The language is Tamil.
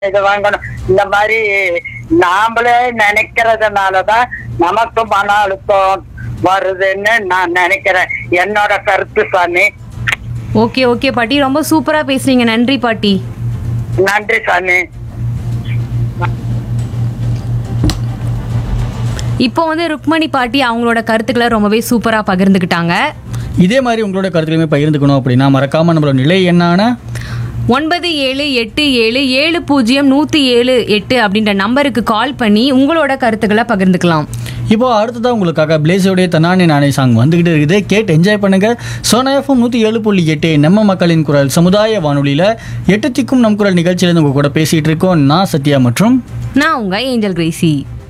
இது வாங்கணும் இந்த மாதிரி நாமளே நினைக்கிறதுனாலதான் நமக்கு மன அழுத்தம் வருதுன்னு நான் நினைக்கிறேன் என்னோட கருத்து சாமி ஓகே ஓகே பாட்டி ரொம்ப சூப்பரா பேசுறீங்க நன்றி பாட்டி நன்றி சாமி இப்போ வந்து ருக்மணி பாட்டி அவங்களோட கருத்துக்களை ரொம்பவே சூப்பரா பகிர்ந்துக்கிட்டாங்க இதே மாதிரி உங்களோட கருத்துலையுமே பகிர்ந்துக்கணும் அப்படின்னா மறக்காம நம்மளோட நிலை என்னான ஒன்பது ஏழு எட்டு ஏழு ஏழு பூஜ்ஜியம் நூற்றி ஏழு எட்டு அப்படின்ற நம்பருக்கு கால் பண்ணி உங்களோட கருத்துக்களை பகிர்ந்துக்கலாம் இப்போ அடுத்ததான் உங்களுக்காக பிளேஸோடைய தன்னானே நானே சாங் வந்துகிட்டு இருக்குது கேட்டு என்ஜாய் பண்ணுங்க சோனா எஃப்எம் நூற்றி ஏழு புள்ளி எட்டு நம்ம மக்களின் குரல் சமுதாய வானொலியில் எட்டு திக்கும் நம் குரல் நிகழ்ச்சியிலேருந்து உங்க கூட பேசிட்டு இருக்கோம் நான் சத்யா மற்றும் நான் உங்க ஏஞ்சல் கிரேசி